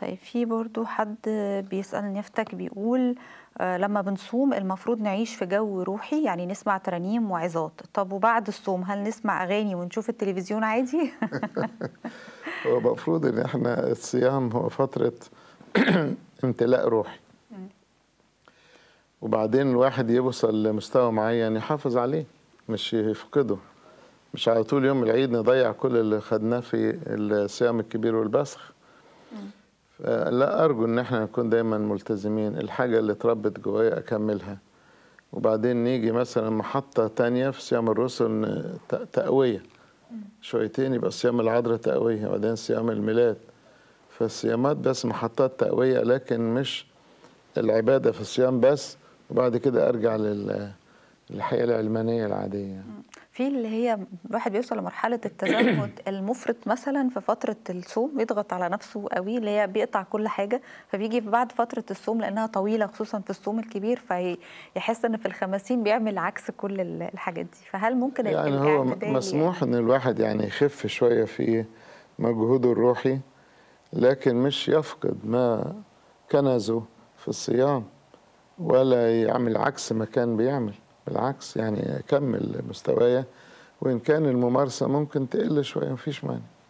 طيب في برضو حد بيسأل نفتك بيقول آه، لما بنصوم المفروض نعيش في جو روحي يعني نسمع ترانيم وعظات طب وبعد الصوم هل نسمع أغاني ونشوف التلفزيون عادي؟ هو المفروض ان احنا الصيام هو فترة امتلاء روحي وبعدين الواحد يوصل لمستوى معين يحافظ عليه مش يفقده مش على طول يوم العيد نضيع كل اللي خدناه في الصيام الكبير والبسخ لا أرجو إن احنا نكون دايما ملتزمين الحاجة اللي اتربت جوايا أكملها وبعدين نيجي مثلا محطة تانية في صيام الرسل ت- تقوية شويتين يبقى صيام العذراء تقوية وبعدين صيام الميلاد فالصيامات بس محطات تقوية لكن مش العبادة في الصيام بس وبعد كده أرجع لل- للحياة العلمانية العادية في اللي هي الواحد بيوصل لمرحلة التزمت المفرط مثلا في فترة الصوم بيضغط على نفسه قوي اللي هي بيقطع كل حاجة فبيجي بعد فترة الصوم لأنها طويلة خصوصا في الصوم الكبير فيحس إن في الخمسين بيعمل عكس كل ال- الحاجات دي فهل ممكن ال- يعني هو الاعتدال مسموح ان الواحد يعني يخف شويه في مجهوده الروحي لكن مش يفقد ما كنزه في الصيام ولا يعمل عكس ما كان بيعمل بالعكس يعني يكمل مستوايا وان كان الممارسه ممكن تقل شويه مفيش مانع